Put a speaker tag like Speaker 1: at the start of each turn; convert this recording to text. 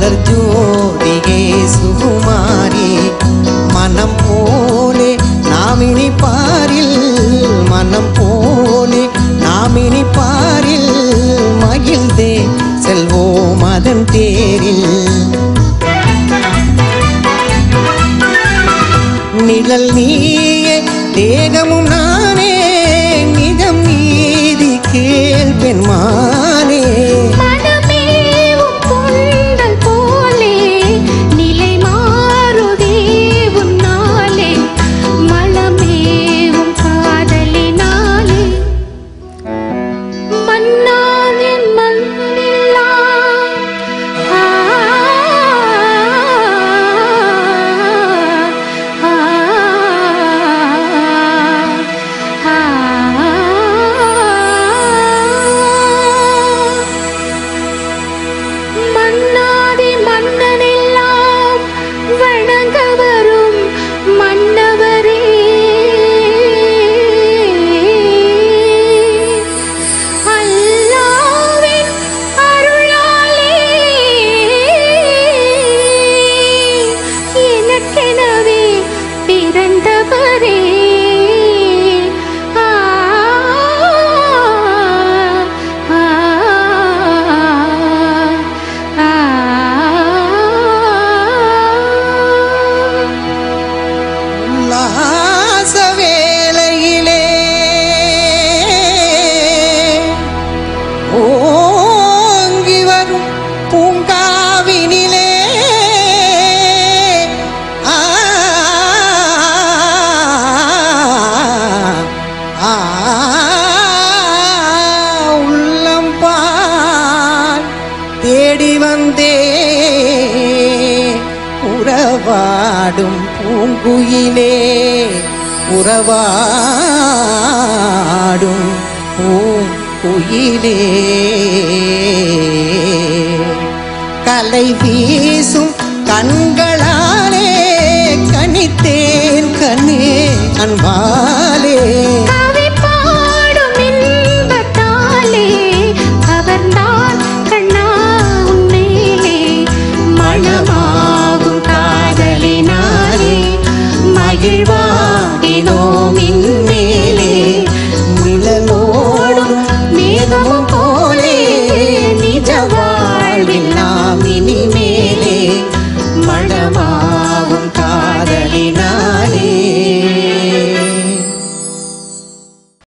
Speaker 1: சுடர் ஜோதிகே சுகுமாரி மனம் போலே நாமினி பாரில் மனம் போலே நாமினி பாரில் மகிழ்ந்தே செல்வோம் அதன் தேரில் நிழல் நீயே தேகமும் நானே நிஜம் நீதி கேள் பெண்மானே
Speaker 2: மனமேவும் கொண்டல் போலே நிலை மாறுதே உன்னாலே மலமேவும் காதலினாலே மன்னாரின் மண்ணெல்லாம் ஆ, ஆ, ஆ. மன்னாதி மன்னனெல்லாம் வணங்க வரும் மன்னவரே அல்லாவின் அருளாலே எனக்கெனவே பிறந்தவரே ஆ ஆ ஆ
Speaker 1: உல்லாச வேளையிலே ஓங்கி வரும் பூங்காவினிலே ஆ, ஆ, உள்ளம் பால் தேடி வந்தே உறவாடும் பூங்குயிலே உறவாடும் பூங்குயிலே கலை வீசும் கண்களாலே கனித்தேன் கண்ணே அன்பா